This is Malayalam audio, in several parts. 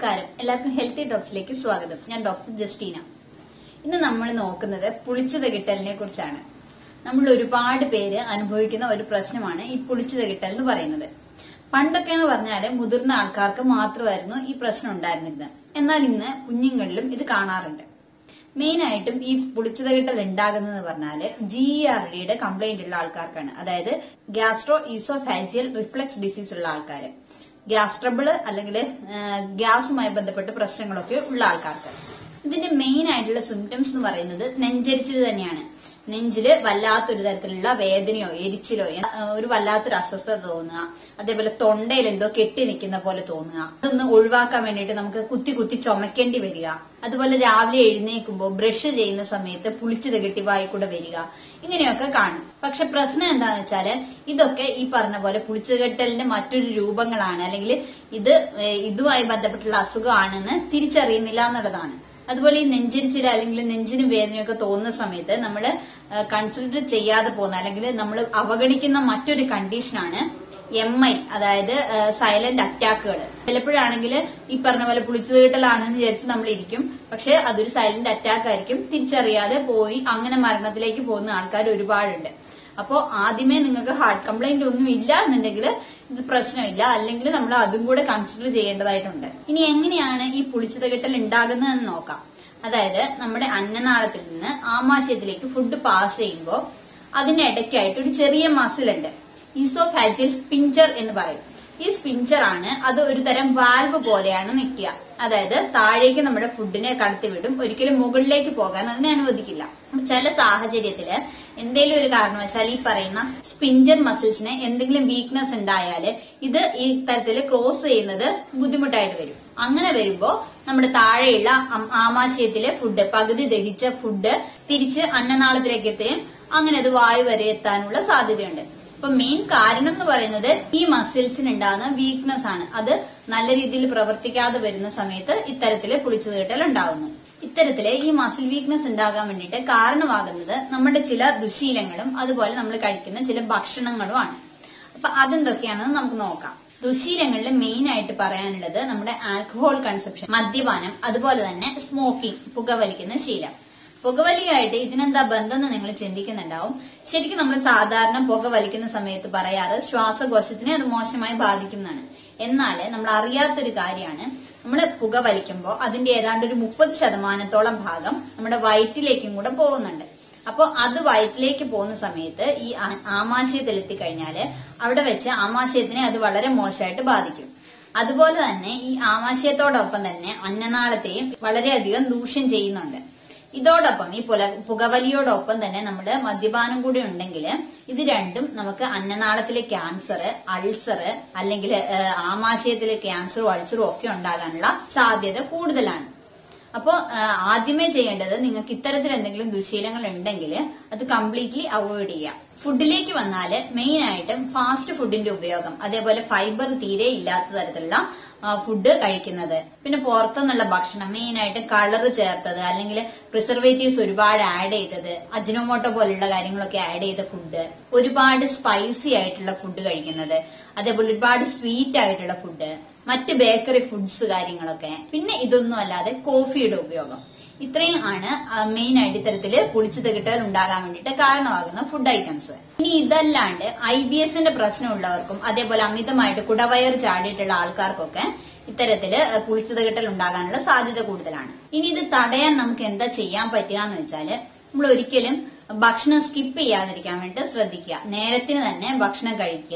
നമസ്കാരം എല്ലാവർക്കും ഹെൽത്തി ടോക്സിലേക്ക് സ്വാഗതം ഞാൻ ഡോക്ടർ ജസ്റ്റീന ഇന്ന് നമ്മൾ നോക്കുന്നത് പുളിച്ചത് കിട്ടലിനെ കുറിച്ചാണ് നമ്മൾ ഒരുപാട് പേര് അനുഭവിക്കുന്ന ഒരു പ്രശ്നമാണ് ഈ പുളിച്ചത് കിട്ടൽ എന്ന് പറയുന്നത് പണ്ടൊക്കെ എന്ന് പറഞ്ഞാല് മുതിർന്ന ആൾക്കാർക്ക് മാത്രമായിരുന്നു ഈ പ്രശ്നം ഉണ്ടായിരുന്നത് എന്നാൽ ഇന്ന് കുഞ്ഞുങ്ങളിലും ഇത് കാണാറുണ്ട് മെയിൻ ആയിട്ടും ഈ പുളിച്ചത കിട്ടൽ ഉണ്ടാകുന്നത് പറഞ്ഞാല് ജി ആർ ഡിയുടെ കംപ്ലൈന്റ് ഉള്ള ആൾക്കാർക്കാണ് അതായത് ഗ്യാസ്ട്രോ ഈസോഫാജിയൽ റിഫ്ലക്സ് ഡിസീസ് ഉള്ള ആൾക്കാര് ഗ്യാസ്ട്രബിള് അല്ലെങ്കിൽ ഗ്യാസുമായി ബന്ധപ്പെട്ട് പ്രശ്നങ്ങളൊക്കെ ഉള്ള ആൾക്കാർക്ക് ഇതിന്റെ മെയിൻ ആയിട്ടുള്ള സിംറ്റംസ് എന്ന് പറയുന്നത് നെഞ്ചരിച്ചിൽ തന്നെയാണ് നെഞ്ചില് വല്ലാത്തൊരു തരത്തിലുള്ള വേദനയോ എരിച്ചിലോ ഏ, ഒരു വല്ലാത്തൊരു അസ്വസ്ഥത തോന്നുക അതേപോലെ തൊണ്ടയിൽ എന്തോ കെട്ടി നിൽക്കുന്ന പോലെ തോന്നുക അതൊന്ന് ഒഴിവാക്കാൻ വേണ്ടിയിട്ട് നമുക്ക് കുത്തി കുത്തി ചുമക്കേണ്ടി വരിക അതുപോലെ രാവിലെ എഴുന്നേൽക്കുമ്പോൾ ബ്രഷ് ചെയ്യുന്ന സമയത്ത് പുളിച്ചത് കെട്ടി വായി കൂടെ വരിക ഇങ്ങനെയൊക്കെ കാണും പക്ഷെ പ്രശ്നം എന്താന്ന് വെച്ചാല് ഇതൊക്കെ ഈ പറഞ്ഞ പോലെ പുളിച്ചുകെട്ടലിന്റെ മറ്റൊരു രൂപങ്ങളാണ് അല്ലെങ്കിൽ ഇത് ഏ, ഇതുമായി ബന്ധപ്പെട്ടുള്ള അസുഖമാണെന്ന് തിരിച്ചറിയുന്നില്ല എന്നുള്ളതാണ് അതുപോലെ ഈ നെഞ്ചിരിച്ചിൽ അല്ലെങ്കിൽ നെഞ്ചിനും വേദനയൊക്കെ തോന്നുന്ന സമയത്ത് നമ്മൾ കൺസിഡർ ചെയ്യാതെ പോകുന്ന അല്ലെങ്കിൽ നമ്മൾ അവഗണിക്കുന്ന മറ്റൊരു കണ്ടീഷനാണ് എം ഐ അതായത് സൈലന്റ് അറ്റാക്കുകൾ ചിലപ്പോഴാണെങ്കിൽ ഈ പറഞ്ഞ പോലെ പുളിച്ചു തീട്ടലാണെന്ന് വിചാരിച്ച് നമ്മൾ ഇരിക്കും പക്ഷെ അതൊരു സൈലന്റ് അറ്റാക്ക് ആയിരിക്കും തിരിച്ചറിയാതെ പോയി അങ്ങനെ മരണത്തിലേക്ക് പോകുന്ന ആൾക്കാർ ഒരുപാടുണ്ട് അപ്പോ ആദ്യമേ നിങ്ങൾക്ക് ഹാർട്ട് കംപ്ലൈന്റ് ഒന്നും ഇല്ല എന്നുണ്ടെങ്കിൽ ഇത് പ്രശ്നമില്ല അല്ലെങ്കിൽ നമ്മൾ അതും കൂടെ കൺസിഡർ ചെയ്യേണ്ടതായിട്ടുണ്ട് ഇനി എങ്ങനെയാണ് ഈ പുളിച്ചതകെട്ടൽ ഉണ്ടാകുന്നതെന്ന് നോക്കാം അതായത് നമ്മുടെ അന്നനാളത്തിൽ നിന്ന് ആമാശയത്തിലേക്ക് ഫുഡ് പാസ് ചെയ്യുമ്പോൾ അതിനിടയ്ക്കായിട്ട് ഒരു ചെറിയ മസിൽ ഉണ്ട് ഈസോഫാജിയൽ സ്പിഞ്ചർ എന്ന് പറയും ഈ സ്പിഞ്ചർ ആണ് അത് ഒരു തരം വാൽവ് പോലെയാണ് നിൽക്കുക അതായത് താഴേക്ക് നമ്മുടെ ഫുഡിനെ കടത്തിവിടും ഒരിക്കലും മുകളിലേക്ക് പോകാൻ അതിനെ അനുവദിക്കില്ല ചില സാഹചര്യത്തില് എന്തെങ്കിലും ഒരു കാരണവശാൽ ഈ പറയുന്ന സ്പിഞ്ചർ മസിൽസിന് എന്തെങ്കിലും വീക്ക്നെസ് ഉണ്ടായാല് ഇത് ഈ തരത്തില് ക്ലോസ് ചെയ്യുന്നത് ബുദ്ധിമുട്ടായിട്ട് വരും അങ്ങനെ വരുമ്പോ നമ്മുടെ താഴെയുള്ള അം- ആമാശയത്തിലെ ഫുഡ് പകുതി ദഹിച്ച ഫുഡ് തിരിച്ച് അന്നനാളത്തിലേക്ക് എത്തുകയും അങ്ങനെ അത് വായു വരെ എത്താനുള്ള സാധ്യതയുണ്ട് അപ്പൊ മെയിൻ കാരണം എന്ന് പറയുന്നത് ഈ മസിൽസിന് ഉണ്ടാകുന്ന വീക്ക്നെസ് ആണ് അത് നല്ല രീതിയിൽ പ്രവർത്തിക്കാതെ വരുന്ന സമയത്ത് ഇത്തരത്തില് പുളിച്ചു തീട്ടൽ ഉണ്ടാകുന്നു ഇത്തരത്തില് ഈ മസിൽ വീക്ക്നെസ് ഉണ്ടാകാൻ വേണ്ടിയിട്ട് കാരണമാകുന്നത് നമ്മുടെ ചില ദുശീലങ്ങളും അതുപോലെ നമ്മൾ കഴിക്കുന്ന ചില ഭക്ഷണങ്ങളുമാണ് അപ്പൊ അതെന്തൊക്കെയാണെന്ന് നമുക്ക് നോക്കാം ദുശീലങ്ങളിൽ മെയിൻ ആയിട്ട് പറയാനുള്ളത് നമ്മുടെ ആൽക്കഹോൾ കൺസപ്ഷൻ മദ്യപാനം അതുപോലെ തന്നെ സ്മോക്കിംഗ് പുകവലിക്കുന്ന ശീലം പുകവലിയായിട്ട് ഇതിനെന്താ ബന്ധം എന്ന് നിങ്ങൾ ചിന്തിക്കുന്നുണ്ടാവും ശരിക്കും നമ്മൾ സാധാരണ പുക വലിക്കുന്ന സമയത്ത് പറയാറ് ശ്വാസകോശത്തിനെ അത് മോശമായി ബാധിക്കുന്നതാണ് എന്നാൽ നമ്മൾ അറിയാത്തൊരു കാര്യമാണ് നമ്മൾ പുക വലിക്കുമ്പോൾ അതിന്റെ ഏതാണ്ട് ഒരു മുപ്പത് ശതമാനത്തോളം ഭാഗം നമ്മുടെ വയറ്റിലേക്കും കൂടെ പോകുന്നുണ്ട് അപ്പോൾ അത് വയറ്റിലേക്ക് പോകുന്ന സമയത്ത് ഈ ആ- ആമാശയത്തിൽ എത്തിക്കഴിഞ്ഞാല് അവിടെ വെച്ച് ആമാശയത്തിനെ അത് വളരെ മോശമായിട്ട് ബാധിക്കും അതുപോലെ തന്നെ ഈ ആമാശയത്തോടൊപ്പം തന്നെ അന്നനാളത്തെയും വളരെയധികം ദൂഷ്യം ചെയ്യുന്നുണ്ട് ഇതോടൊപ്പം ഈ പുല പുകവലിയോടൊപ്പം തന്നെ നമ്മുടെ മദ്യപാനം കൂടി ഉണ്ടെങ്കിൽ ഇത് രണ്ടും നമുക്ക് അന്നനാളത്തിലെ ക്യാൻസർ അൾസർ അല്ലെങ്കിൽ ആമാശയത്തിലെ ക്യാൻസറും അൾസറും ഒക്കെ ഉണ്ടാകാനുള്ള സാധ്യത കൂടുതലാണ് അപ്പോൾ ആദ്യമേ ചെയ്യേണ്ടത് നിങ്ങൾക്ക് ഇത്തരത്തിൽ എന്തെങ്കിലും ദുശീലങ്ങൾ ഉണ്ടെങ്കിൽ അത് കംപ്ലീറ്റ്ലി അവോയ്ഡ് ചെയ്യുക ഫുഡിലേക്ക് വന്നാൽ മെയിൻ ആയിട്ടും ഫാസ്റ്റ് ഫുഡിന്റെ ഉപയോഗം അതേപോലെ ഫൈബർ തീരെ ഇല്ലാത്ത തരത്തിലുള്ള ഫുഡ് കഴിക്കുന്നത് പിന്നെ പുറത്തുനിന്നുള്ള ഭക്ഷണം മെയിൻ ആയിട്ട് കളർ ചേർത്തത് അല്ലെങ്കിൽ പ്രിസർവേറ്റീവ്സ് ഒരുപാട് ആഡ് ചെയ്തത് അജിനോമോട്ടോ പോലുള്ള കാര്യങ്ങളൊക്കെ ആഡ് ചെയ്ത ഫുഡ് ഒരുപാട് സ്പൈസി ആയിട്ടുള്ള ഫുഡ് കഴിക്കുന്നത് അതേപോലെ ഒരുപാട് സ്വീറ്റ് ആയിട്ടുള്ള ഫുഡ് മറ്റ് ബേക്കറി ഫുഡ്സ് കാര്യങ്ങളൊക്കെ പിന്നെ ഇതൊന്നും അല്ലാതെ കോഫിയുടെ ഉപയോഗം ഇത്രയും ആണ് മെയിൻ ആയിട്ട് ഇത്തരത്തില് പുളിച്ചു തികിട്ടൽ ഉണ്ടാകാൻ വേണ്ടിയിട്ട് കാരണമാകുന്ന ഫുഡ് ഐറ്റംസ് ഇനി ഇതല്ലാണ്ട് ഐ ബി എസിന്റെ പ്രശ്നമുള്ളവർക്കും അതേപോലെ അമിതമായിട്ട് കുടവയർ ചാടിയിട്ടുള്ള ആൾക്കാർക്കൊക്കെ ഇത്തരത്തില് പുളിച്ചു തികിട്ടൽ ഉണ്ടാകാനുള്ള സാധ്യത കൂടുതലാണ് ഇനി ഇത് തടയാൻ നമുക്ക് എന്താ ചെയ്യാൻ പറ്റുക എന്ന് വെച്ചാല് നമ്മൾ ഒരിക്കലും ഭക്ഷണം സ്കിപ്പ് ചെയ്യാതിരിക്കാൻ വേണ്ടി ശ്രദ്ധിക്കുക നേരത്തിന് തന്നെ ഭക്ഷണം കഴിക്കുക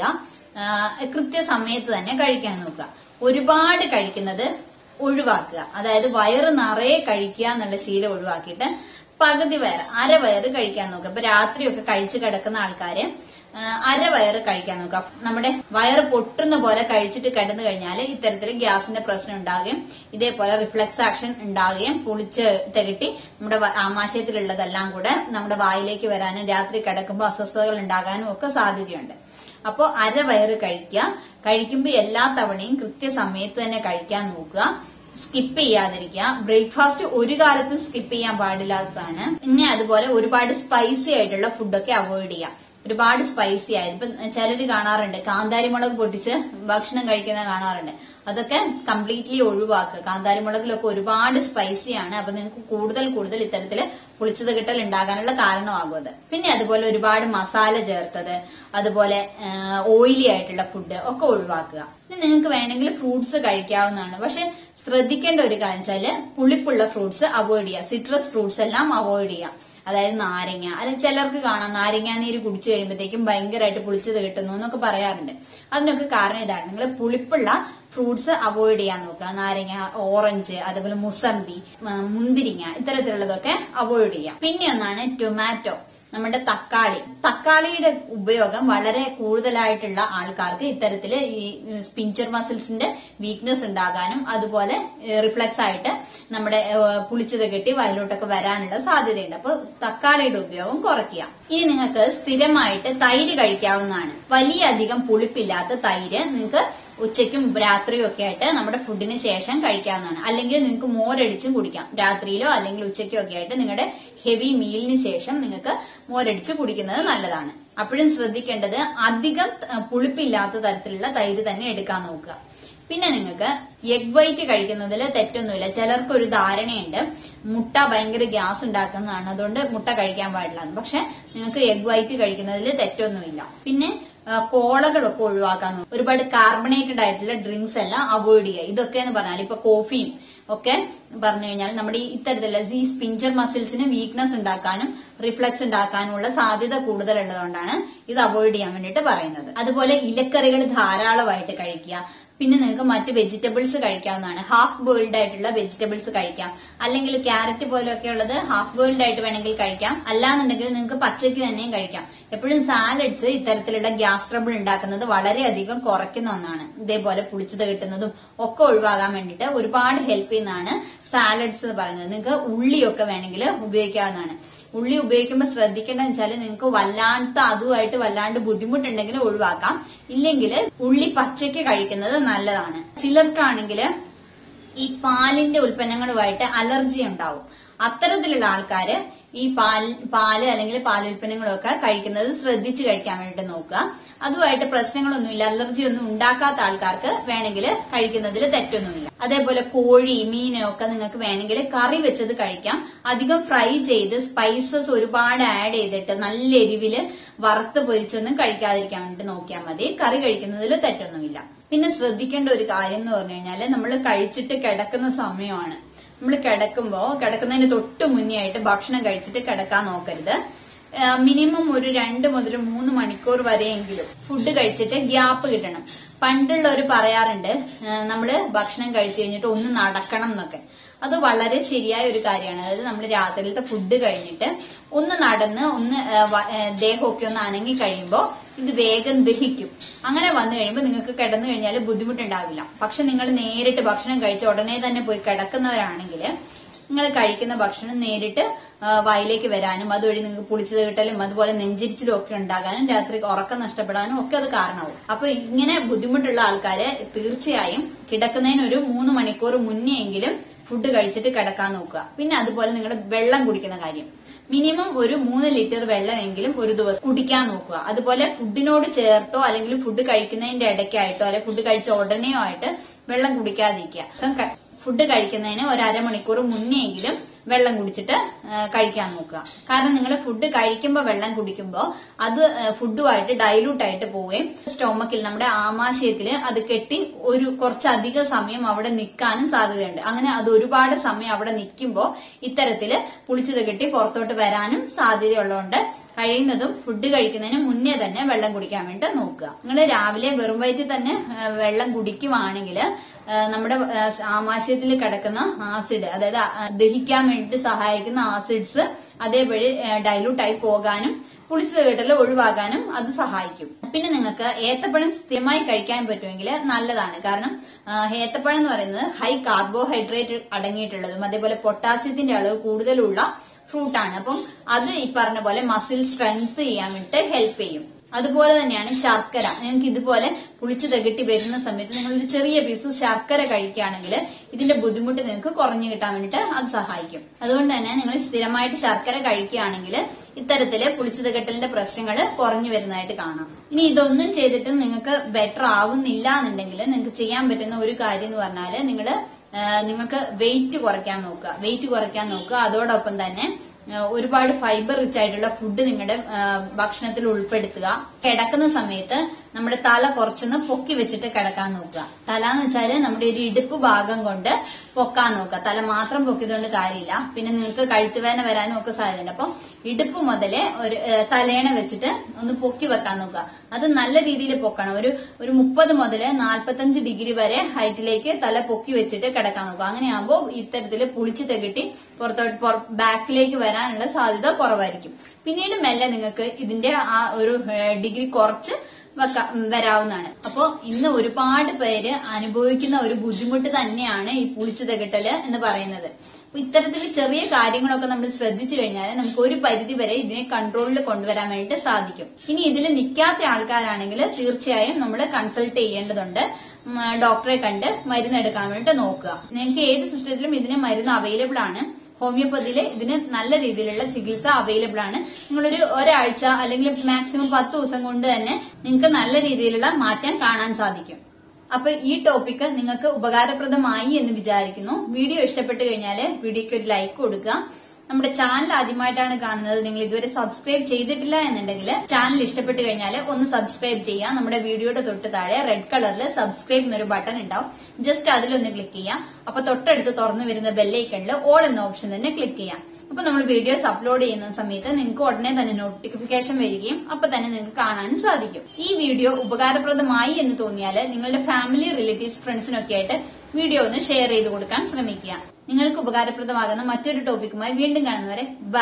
ആ, കൃത്യസമയത്ത് തന്നെ കഴിക്കാൻ നോക്കുക ഒരുപാട് കഴിക്കുന്നത് ഒഴിവാക്കുക അതായത് വയറ് നിറയെ കഴിക്കുക എന്നുള്ള ശീലം ഒഴിവാക്കിയിട്ട് പകുതി വയറ് അര വയറ് കഴിക്കാൻ നോക്കുക ഇപ്പൊ രാത്രിയൊക്കെ കഴിച്ച് കിടക്കുന്ന ആൾക്കാര് ആ, അര വയറ് കഴിക്കാൻ നോക്കുക നമ്മുടെ വയറ് പൊട്ടുന്ന പോലെ കഴിച്ചിട്ട് കിടന്നു കഴിഞ്ഞാൽ ഇത്തരത്തിൽ ഗ്യാസിന്റെ പ്രശ്നം ഉണ്ടാവുകയും ഇതേപോലെ റിഫ്ലക്സ് ആക്ഷൻ ഉണ്ടാവുകയും പുളിച്ച് തിരട്ടി നമ്മുടെ വ- ആമാശയത്തിലുള്ളതെല്ലാം കൂടെ നമ്മുടെ വായിലേക്ക് വരാനും രാത്രി കിടക്കുമ്പോൾ അസ്വസ്ഥതകൾ ഉണ്ടാകാനും ഒക്കെ സാധ്യതയുണ്ട് അപ്പോൾ അര വയറ് കഴിക്കുക കഴിക്കുമ്പോൾ എല്ലാ തവണയും കൃത്യസമയത്ത് തന്നെ കഴിക്കാൻ നോക്കുക സ്കിപ്പ് ചെയ്യാതിരിക്കുക ബ്രേക്ക്ഫാസ്റ്റ് ഒരു കാലത്തും സ്കിപ്പ് ചെയ്യാൻ പാടില്ലാത്തതാണ് പിന്നെ അതുപോലെ ഒരുപാട് സ്പൈസി ആയിട്ടുള്ള ഫുഡൊക്കെ അവോയ്ഡ് ചെയ്യുക ഒരുപാട് സ്പൈസി ആയത് ഇപ്പൊ ചിലര് കാണാറുണ്ട് കാന്താരി മുളക് പൊട്ടിച്ച് ഭക്ഷണം കഴിക്കുന്നത് കാണാറുണ്ട് അതൊക്കെ കംപ്ലീറ്റ്ലി ഒഴിവാക്കുക കാന്താരിമുളകിലൊക്കെ ഒരുപാട് സ്പൈസിയാണ് അപ്പൊ നിങ്ങൾക്ക് കൂടുതൽ കൂടുതൽ ഇത്തരത്തില് പുളിച്ചത് കിട്ടൽ ഉണ്ടാകാനുള്ള കാരണമാകും അത് പിന്നെ അതുപോലെ ഒരുപാട് മസാല ചേർത്തത് അതുപോലെ ഓയിലി ആയിട്ടുള്ള ഫുഡ് ഒക്കെ ഒഴിവാക്കുക പിന്നെ നിങ്ങൾക്ക് വേണമെങ്കിൽ ഫ്രൂട്ട്സ് കഴിക്കാവുന്നതാണ് പക്ഷെ ശ്രദ്ധിക്കേണ്ട ഒരു കാര്യം വെച്ചാല് പുളിപ്പുള്ള ഫ്രൂട്ട്സ് അവോയ്ഡ് ചെയ്യുക സിട്രസ് ഫ്രൂട്ട്സ് എല്ലാം അവോയ്ഡ് ചെയ്യുക അതായത് നാരങ്ങ അല്ലെങ്കിൽ ചിലർക്ക് കാണാം നാരങ്ങ നീര് കുടിച്ചു കഴിയുമ്പോഴത്തേക്കും ഭയങ്കരമായിട്ട് പുളിച്ചത് കിട്ടുന്നു എന്നൊക്കെ പറയാറുണ്ട് അതിനൊക്കെ കാരണം ഇതാണ് നിങ്ങൾ പുളിപ്പുള്ള ഫ്രൂട്ട്സ് അവോയ്ഡ് ചെയ്യാൻ നോക്കുക നാരങ്ങ ഓറഞ്ച് അതുപോലെ മുസമ്പി ആ, മുന്തിരിങ്ങ ഇത്തരത്തിലുള്ളതൊക്കെ അവോയ്ഡ് ചെയ്യാം പിന്നെ ഒന്നാണ് ടൊമാറ്റോ നമ്മുടെ തക്കാളി തക്കാളിയുടെ ഉപയോഗം വളരെ കൂടുതലായിട്ടുള്ള ആൾക്കാർക്ക് ഇത്തരത്തില് ഈ സ്പിഞ്ചർ മസിൽസിന്റെ വീക്ക്നെസ് ഉണ്ടാകാനും അതുപോലെ റിഫ്ലക്സ് ആയിട്ട് നമ്മുടെ ഏഹ്, പുളിച്ചത് കെട്ടി വയലോട്ടൊക്കെ വരാനുള്ള സാധ്യതയുണ്ട് അപ്പൊ തക്കാളിയുടെ ഉപയോഗം കുറയ്ക്കുക ഇനി നിങ്ങൾക്ക് സ്ഥിരമായിട്ട് തൈര് കഴിക്കാവുന്നതാണ് വലിയ അധികം പുളിപ്പില്ലാത്ത തൈര് നിങ്ങൾക്ക് ഉച്ചയ്ക്കും രാത്രിയും ഒക്കെ ആയിട്ട് നമ്മുടെ ഫുഡിന് ശേഷം കഴിക്കാവുന്നതാണ് അല്ലെങ്കിൽ നിങ്ങൾക്ക് മോരടിച്ചും കുടിക്കാം രാത്രിയിലോ അല്ലെങ്കിൽ ഉച്ചയ്ക്കോ ഒക്കെ ആയിട്ട് നിങ്ങളുടെ ഹെവി മീലിന് ശേഷം നിങ്ങൾക്ക് മോരടിച്ച് കുടിക്കുന്നത് നല്ലതാണ് അപ്പോഴും ശ്രദ്ധിക്കേണ്ടത് അധികം ഏഹ്, പുളിപ്പില്ലാത്ത തരത്തിലുള്ള തൈര് തന്നെ എടുക്കാൻ നോക്കുക പിന്നെ നിങ്ങൾക്ക് എഗ് വൈറ്റ് കഴിക്കുന്നതിൽ തെറ്റൊന്നുമില്ല ചിലർക്ക് ഒരു ധാരണയുണ്ട് മുട്ട ഭയങ്കര ഗ്യാസ് ഉണ്ടാക്കുന്നതാണ് അതുകൊണ്ട് മുട്ട കഴിക്കാൻ പാടില്ല പക്ഷെ നിങ്ങൾക്ക് എഗ് വൈറ്റ് കഴിക്കുന്നതിൽ തെറ്റൊന്നുമില്ല പിന്നെ ആ, കോളകളൊക്കെ ഒഴിവാക്കാൻ നോക്കും ഒരുപാട് കാർബണേറ്റഡ് ആയിട്ടുള്ള ഡ്രിങ്ക്സ് എല്ലാം അവോയ്ഡ് ചെയ്യുക ഇതൊക്കെ എന്ന് പറഞ്ഞാൽ ഇപ്പൊ കോഫിയും ഒക്കെ പറഞ്ഞു കഴിഞ്ഞാൽ നമ്മുടെ ഈ ഇത്തരത്തിലുള്ള ഈ സ്പിഞ്ചർ മസിൽസിന് വീക്ക്നെസ് ഉണ്ടാക്കാനും റിഫ്ലക്സ് ഉണ്ടാക്കാനുമുള്ള സാധ്യത കൂടുതലുള്ളതുകൊണ്ടാണ് ഇത് അവോയ്ഡ് ചെയ്യാൻ വേണ്ടിയിട്ട് പറയുന്നത് അതുപോലെ ഇലക്കറികൾ ധാരാളമായിട്ട് കഴിക്കുക പിന്നെ നിങ്ങൾക്ക് മറ്റ് വെജിറ്റബിൾസ് കഴിക്കാവുന്നതാണ് ഹാഫ് ബോയിൽഡ് ആയിട്ടുള്ള വെജിറ്റബിൾസ് കഴിക്കാം അല്ലെങ്കിൽ ക്യാരറ്റ് പോലെയൊക്കെ ഉള്ളത് ഹാഫ് ബോയിൽഡ് ആയിട്ട് വേണമെങ്കിൽ കഴിക്കാം അല്ലാന്നുണ്ടെങ്കിൽ നിങ്ങൾക്ക് പച്ചയ്ക്ക് തന്നെയും കഴിക്കാം എപ്പോഴും സാലഡ്സ് ഇത്തരത്തിലുള്ള ഗ്യാസ് ട്രബിൾ ഉണ്ടാക്കുന്നത് വളരെയധികം കുറയ്ക്കുന്ന ഒന്നാണ് ഇതേപോലെ പുളിച്ചത് കിട്ടുന്നതും ഒക്കെ ഒഴിവാകാൻ വേണ്ടിയിട്ട് ഒരുപാട് ഹെൽപ്പ് ചെയ്യുന്നതാണ് സാലഡ്സ് എന്ന് പറയുന്നത് നിങ്ങൾക്ക് ഉള്ളിയൊക്കെ വേണമെങ്കിൽ ഉപയോഗിക്കാവുന്നതാണ് ഉള്ളി ഉപയോഗിക്കുമ്പോൾ ശ്രദ്ധിക്കേണ്ടതെന്ന് വെച്ചാൽ നിങ്ങൾക്ക് വല്ലാണ്ട് അതുമായിട്ട് വല്ലാണ്ട് ബുദ്ധിമുട്ടുണ്ടെങ്കിൽ ഒഴിവാക്കാം ഇല്ലെങ്കിൽ ഉള്ളി പച്ചയ്ക്ക് കഴിക്കുന്നത് നല്ലതാണ് ചിലർക്കാണെങ്കിൽ ഈ പാലിന്റെ ഉൽപ്പന്നങ്ങളുമായിട്ട് അലർജി ഉണ്ടാവും അത്തരത്തിലുള്ള ആൾക്കാര് ഈ പാൽ പാല് അല്ലെങ്കിൽ പാലുൽപ്പന്നങ്ങളൊക്കെ കഴിക്കുന്നത് ശ്രദ്ധിച്ച് കഴിക്കാൻ വേണ്ടിട്ട് നോക്കുക അതുമായിട്ട് പ്രശ്നങ്ങളൊന്നുമില്ല അലർജി ഒന്നും ഉണ്ടാക്കാത്ത ആൾക്കാർക്ക് വേണമെങ്കിൽ കഴിക്കുന്നതിൽ തെറ്റൊന്നുമില്ല അതേപോലെ കോഴി മീന് ഒക്കെ നിങ്ങൾക്ക് വേണമെങ്കിൽ കറി വെച്ചത് കഴിക്കാം അധികം ഫ്രൈ ചെയ്ത് സ്പൈസസ് ഒരുപാട് ആഡ് ചെയ്തിട്ട് നല്ല എരിവില് വറുത്ത് പൊരിച്ചൊന്നും കഴിക്കാതിരിക്കാൻ വേണ്ടി നോക്കിയാൽ മതി കറി കഴിക്കുന്നതിൽ തെറ്റൊന്നുമില്ല പിന്നെ ശ്രദ്ധിക്കേണ്ട ഒരു കാര്യം എന്ന് പറഞ്ഞു കഴിഞ്ഞാല് നമ്മൾ കഴിച്ചിട്ട് കിടക്കുന്ന സമയമാണ് നമ്മൾ കിടക്കുമ്പോ കിടക്കുന്നതിന് തൊട്ട് മുന്നേ ആയിട്ട് ഭക്ഷണം കഴിച്ചിട്ട് കിടക്കാൻ നോക്കരുത് മിനിമം ഒരു രണ്ട് മുതൽ മൂന്ന് മണിക്കൂർ വരെയെങ്കിലും ഫുഡ് കഴിച്ചിട്ട് ഗ്യാപ്പ് കിട്ടണം പണ്ടുള്ളവർ പറയാറുണ്ട് നമ്മൾ ഭക്ഷണം കഴിച്ചു കഴിഞ്ഞിട്ട് ഒന്ന് നടക്കണം എന്നൊക്കെ അത് വളരെ ശരിയായ ഒരു കാര്യമാണ് അതായത് നമ്മൾ രാത്രിയിലത്തെ ഫുഡ് കഴിഞ്ഞിട്ട് ഒന്ന് നടന്ന് ഒന്ന് ആ, വ- ആ, ദേഹമൊക്കെ ഒന്ന് അനങ്ങി കഴിയുമ്പോൾ ഇത് വേഗം ദഹിക്കും അങ്ങനെ വന്നു കഴിയുമ്പോൾ നിങ്ങൾക്ക് കിടന്നു കഴിഞ്ഞാൽ ബുദ്ധിമുട്ടുണ്ടാവില്ല പക്ഷെ നിങ്ങൾ നേരിട്ട് ഭക്ഷണം കഴിച്ച ഉടനെ തന്നെ പോയി കിടക്കുന്നവരാണെങ്കിൽ നിങ്ങൾ കഴിക്കുന്ന ഭക്ഷണം നേരിട്ട് ആ, വായിലേക്ക് വരാനും അതുവഴി നിങ്ങൾക്ക് പുളിച്ചത് കിട്ടലും അതുപോലെ നെഞ്ചിരിച്ചിലും ഒക്കെ ഉണ്ടാകാനും രാത്രി ഉറക്കം നഷ്ടപ്പെടാനും ഒക്കെ അത് കാരണമാവും അപ്പൊ ഇങ്ങനെ ബുദ്ധിമുട്ടുള്ള ആൾക്കാര് തീർച്ചയായും കിടക്കുന്നതിന് ഒരു മൂന്ന് മണിക്കൂർ മുന്നേ എങ്കിലും ഫുഡ് കഴിച്ചിട്ട് കിടക്കാൻ നോക്കുക പിന്നെ അതുപോലെ നിങ്ങൾ വെള്ളം കുടിക്കുന്ന കാര്യം മിനിമം ഒരു മൂന്ന് ലിറ്റർ വെള്ളമെങ്കിലും ഒരു ദിവസം കുടിക്കാൻ നോക്കുക അതുപോലെ ഫുഡിനോട് ചേർത്തോ അല്ലെങ്കിൽ ഫുഡ് കഴിക്കുന്നതിന്റെ ഇടയ്ക്കായിട്ടോ അല്ലെങ്കിൽ ഫുഡ് കഴിച്ച ഉടനെയോ ആയിട്ട് വെള്ളം കുടിക്കാതിരിക്കുക ദിവസം ക- ഫുഡ് കഴിക്കുന്നതിന് ഒരു അരമണിക്കൂർ മുന്നെയെങ്കിലും വെള്ളം കുടിച്ചിട്ട് ആ, കഴിക്കാൻ നോക്കുക കാരണം നിങ്ങൾ ഫുഡ് കഴിക്കുമ്പോൾ വെള്ളം കുടിക്കുമ്പോൾ അത് ആ, ഫുഡുമായിട്ട് ഡൈലൂട്ട് ആയിട്ട് പോവുകയും സ്റ്റൊമക്കിൽ നമ്മുടെ ആമാശയത്തിൽ അത് കെട്ടി ഒരു കുറച്ചധികം സമയം അവിടെ നിൽക്കാനും സാധ്യതയുണ്ട് അങ്ങനെ അത് ഒരുപാട് സമയം അവിടെ നിൽക്കുമ്പോൾ ഇത്തരത്തില് പുളിച്ചത് കെട്ടി പുറത്തോട്ട് വരാനും സാധ്യതയുള്ളതുകൊണ്ട് കഴിയുന്നതും ഫുഡ് കഴിക്കുന്നതിന് മുന്നേ തന്നെ വെള്ളം കുടിക്കാൻ വേണ്ടി നോക്കുക നിങ്ങൾ രാവിലെ വെറും വയറ്റിൽ തന്നെ ആ, വെള്ളം കുടിക്കുവാണെങ്കിൽ നമ്മുടെ ആ, ആമാശയത്തിൽ കിടക്കുന്ന ആസിഡ് അതായത് ആ, ദഹിക്കാൻ വേണ്ടി സഹായിക്കുന്ന ആസിഡ്സ് അതേപടി ഡൈലൂട്ട് ആയി പോകാനും പുളിച്ചത് കെട്ടൽ ഒഴിവാകാനും അത് സഹായിക്കും പിന്നെ നിങ്ങൾക്ക് ഏത്തപ്പഴം സ്ഥിരമായി കഴിക്കാൻ പറ്റുമെങ്കിൽ നല്ലതാണ് കാരണം ആ, ഏത്തപ്പഴം എന്ന് പറയുന്നത് ഹൈ കാർബോഹൈഡ്രേറ്റ് അടങ്ങിയിട്ടുള്ളതും അതേപോലെ പൊട്ടാസ്യത്തിന്റെ അളവ് കൂടുതലുള്ള ഫ്രൂട്ട് ആണ് അപ്പം അത് ഈ പറഞ്ഞ പോലെ മസിൽ സ്ട്രെങ്ത് ചെയ്യാൻ വേണ്ടിട്ട് ഹെൽപ്പ് ചെയ്യും അതുപോലെ തന്നെയാണ് ശർക്കര നിങ്ങൾക്ക് ഇതുപോലെ പുളിച്ച് തികട്ടി വരുന്ന സമയത്ത് നിങ്ങൾ ഒരു ചെറിയ പീസ് ശർക്കര കഴിക്കുകയാണെങ്കിൽ ഇതിന്റെ ബുദ്ധിമുട്ട് നിങ്ങൾക്ക് കുറഞ്ഞു കിട്ടാൻ വേണ്ടിയിട്ട് അത് സഹായിക്കും അതുകൊണ്ട് തന്നെ നിങ്ങൾ സ്ഥിരമായിട്ട് ശർക്കര കഴിക്കുകയാണെങ്കിൽ ഇത്തരത്തില് പുളിച്ചു തികട്ടലിന്റെ പ്രശ്നങ്ങൾ കുറഞ്ഞു വരുന്നതായിട്ട് കാണാം ഇനി ഇതൊന്നും ചെയ്തിട്ടും നിങ്ങൾക്ക് ബെറ്റർ ആവുന്നില്ല എന്നുണ്ടെങ്കിൽ നിങ്ങൾക്ക് ചെയ്യാൻ പറ്റുന്ന ഒരു കാര്യം എന്ന് പറഞ്ഞാല് നിങ്ങൾ നിങ്ങൾക്ക് വെയിറ്റ് കുറയ്ക്കാൻ നോക്കുക വെയിറ്റ് കുറയ്ക്കാൻ നോക്കുക അതോടൊപ്പം തന്നെ ആ, ഒരുപാട് ഫൈബർ റിച്ച് ആയിട്ടുള്ള ഫുഡ് നിങ്ങളുടെ ആ, ഭക്ഷണത്തിൽ ഉൾപ്പെടുത്തുക കിടക്കുന്ന സമയത്ത് നമ്മുടെ തല കുറച്ചൊന്ന് പൊക്കി വെച്ചിട്ട് കിടക്കാൻ നോക്കുക തല എന്ന് വെച്ചാല് നമ്മുടെ ഒരു ഇടുപ്പ് ഭാഗം കൊണ്ട് പൊക്കാൻ നോക്കുക തല മാത്രം പൊക്കിയതുകൊണ്ട് കാര്യമില്ല പിന്നെ നിങ്ങൾക്ക് കഴുത്തുവേദന വരാനും ഒക്കെ സാധ്യതയുണ്ട് അപ്പം ഇടുപ്പ് മുതലേ ഒരു ആ, തലേണ വെച്ചിട്ട് ഒന്ന് പൊക്കി വെക്കാൻ നോക്കുക അത് നല്ല രീതിയിൽ പൊക്കണം ഒരു ഒരു മുപ്പത് മുതൽ നാൽപ്പത്തഞ്ച് ഡിഗ്രി വരെ ഹൈറ്റിലേക്ക് തല പൊക്കി വെച്ചിട്ട് കിടക്കാൻ നോക്കുക അങ്ങനെയാകുമ്പോൾ ഇത്തരത്തിൽ പുളിച്ച് തെകിട്ടി പുറത്തോട്ട് പുറ- ബാക്കിലേക്ക് വരാനുള്ള സാധ്യത കുറവായിരിക്കും പിന്നീട് മെല്ലെ നിങ്ങൾക്ക് ഇതിന്റെ ആ ഒരു ഏഹ്, ഡിഗ്രി കുറച്ച് വെക്ക- വരാവുന്നതാണ് അപ്പോ ഇന്ന് ഒരുപാട് പേര് അനുഭവിക്കുന്ന ഒരു ബുദ്ധിമുട്ട് തന്നെയാണ് ഈ പുളിച്ചു തികട്ടല് എന്ന് പറയുന്നത് അപ്പൊ ഇത്തരത്തിൽ ചെറിയ കാര്യങ്ങളൊക്കെ നമ്മൾ ശ്രദ്ധിച്ചു കഴിഞ്ഞാൽ നമുക്ക് ഒരു പരിധി വരെ ഇതിനെ കൺട്രോളിൽ കൊണ്ടുവരാൻ വേണ്ടിയിട്ട് സാധിക്കും ഇനി ഇതിൽ നിൽക്കാത്ത ആൾക്കാരാണെങ്കിൽ തീർച്ചയായും നമ്മൾ കൺസൾട്ട് ചെയ്യേണ്ടതുണ്ട് ഉം, ഡോക്ടറെ കണ്ട് മരുന്ന് എടുക്കാൻ വേണ്ടിയിട്ട് നോക്കുക നിങ്ങൾക്ക് ഏത് സിസ്റ്റത്തിലും ഇതിന് മരുന്ന് അവൈലബിൾ ആണ് ഹോമിയോപ്പതിയിൽ ഇതിന് നല്ല രീതിയിലുള്ള ചികിത്സ അവൈലബിൾ ആണ് നിങ്ങളൊരു ഒരാഴ്ച അല്ലെങ്കിൽ മാക്സിമം പത്ത് ദിവസം കൊണ്ട് തന്നെ നിങ്ങൾക്ക് നല്ല രീതിയിലുള്ള മാറ്റം കാണാൻ സാധിക്കും അപ്പൊ ഈ ടോപ്പിക്ക് നിങ്ങൾക്ക് ഉപകാരപ്രദമായി എന്ന് വിചാരിക്കുന്നു വീഡിയോ ഇഷ്ടപ്പെട്ടു കഴിഞ്ഞാൽ വീഡിയോക്ക് ഒരു ലൈക്ക് കൊടുക്കുക നമ്മുടെ ചാനൽ ആദ്യമായിട്ടാണ് കാണുന്നത് നിങ്ങൾ ഇതുവരെ സബ്സ്ക്രൈബ് ചെയ്തിട്ടില്ല എന്നുണ്ടെങ്കിൽ ചാനൽ ഇഷ്ടപ്പെട്ടു കഴിഞ്ഞാൽ ഒന്ന് സബ്സ്ക്രൈബ് ചെയ്യാം നമ്മുടെ വീഡിയോയുടെ തൊട്ട് താഴെ റെഡ് കളറിൽ സബ്സ്ക്രൈബ് എന്നൊരു ബട്ടൺ ഉണ്ടാവും ജസ്റ്റ് അതിലൊന്ന് ക്ലിക്ക് ചെയ്യാം അപ്പൊ തൊട്ടടുത്ത് തുറന്നു വരുന്ന ബെല്ലൈക്കണിൽ ഓൾ എന്ന ഓപ്ഷൻ തന്നെ ക്ലിക്ക് ചെയ്യാം അപ്പൊ നമ്മൾ വീഡിയോസ് അപ്ലോഡ് ചെയ്യുന്ന സമയത്ത് നിങ്ങൾക്ക് ഉടനെ തന്നെ നോട്ടിഫിക്കേഷൻ വരികയും അപ്പൊ തന്നെ നിങ്ങൾക്ക് കാണാനും സാധിക്കും ഈ വീഡിയോ ഉപകാരപ്രദമായി എന്ന് തോന്നിയാൽ നിങ്ങളുടെ ഫാമിലി റിലേറ്റീവ്സ് ഫ്രണ്ട്സിനൊക്കെ ആയിട്ട് വീഡിയോ ഒന്ന് ഷെയർ ചെയ്ത് കൊടുക്കാൻ ശ്രമിക്കുക നിങ്ങൾക്ക് ഉപകാരപ്രദമാകുന്ന മറ്റൊരു ടോപ്പിക്കുമായി വീണ്ടും കാണുന്നവരെ ബൈ